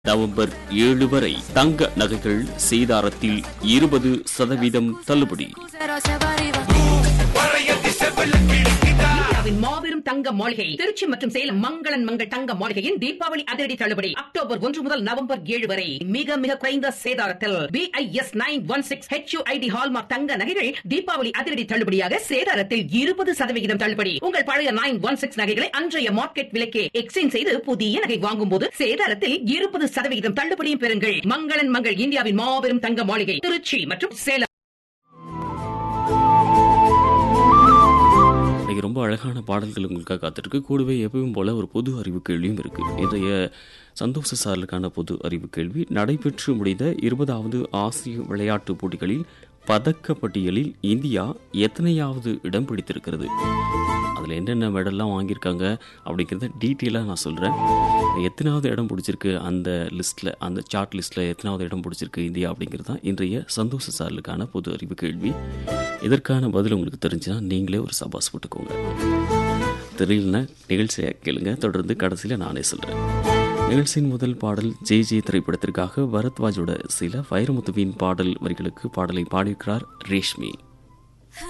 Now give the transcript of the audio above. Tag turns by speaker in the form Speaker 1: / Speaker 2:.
Speaker 1: November ஏழு வரை தங்க நகைகள் சேதாரத்தில் இருபது சதவீதம் தள்ளுபடி
Speaker 2: இந்தியாவின் மாபெரும் தங்க மாளிகை திருச்சி மற்றும் சேலம் மங்களன் மங்கள் தங்க மாளிகையின் தீபாவளி அதிரடி தள்ளுபடி அக்டோபர் ஒன்று முதல் நவம்பர் ஏழு வரை மிக மிக குறைந்த சேதாரத்தில் BIS nine one six HUID hallmark தங்க நகைகள் தீபாவளி அதிரடி தள்ளுபடியாக சேதாரத்தில் இருபது சதவிகிதம் தள்ளுபடி உங்கள் பழைய நைன் ஒன் சிக்ஸ் நகைகளை அன்றைய மார்க்கெட் விலைக்கே எக்ஸ்சேஞ்ச் செய்து புதிய நகை வாங்கும் போது சேதாரத்தில் இருபது சதவிகிதம் தள்ளுபடியும் பெறுங்கள் மங்களன் மங்கள் இந்தியாவின் மாபெரும் தங்க மாளிகை திருச்சி மற்றும் சேலம்
Speaker 1: இன்னைக்கு ரொம்ப அழகான பாடல்கள் உங்களுக்காக காத்திருக்கு கூடவே எப்பவும் போல ஒரு பொது அறிவு கேள்வியும் இருக்கு இன்றைய சந்தோஷ சாரலுக்கான பொது அறிவு கேள்வி நடைபெற்று முடிந்த இருபதாவது ஆசிய விளையாட்டுப் போட்டிகளில் பதக்க பட்டியலில் இந்தியா எத்தனையாவது இடம் பிடித்திருக்கிறது அதில் என்னென்ன மெடல்லாம் வாங்கியிருக்காங்க அப்படிங்கிறத டீட்டெயிலாக நான் சொல்கிறேன் எத்தனாவது இடம் பிடிச்சிருக்கு அந்த லிஸ்ட்டில் அந்த சார்ட் லிஸ்ட்டில் எத்தனாவது இடம் பிடிச்சிருக்கு இந்தியா அப்படிங்கிறது தான் இன்றைய சந்தோஷ சாரலுக்கான பொது அறிவு கேள்வி இதற்கான பதில் உங்களுக்கு தெரிஞ்சுன்னா நீங்களே ஒரு சபாஸ் போட்டுக்கோங்க தெரியலனா நிகழ்ச்சியை கேளுங்க தொடர்ந்து கடைசியில் நானே சொல்கிறேன் நிகழ்ச்சியின் முதல் பாடல் ஜே ஜே திரைப்படத்திற்காக பரத்வாஜோட சில வைரமுத்துவின் பாடல் வரிகளுக்கு பாடலை பாடியிருக்கிறார் ரேஷ்மி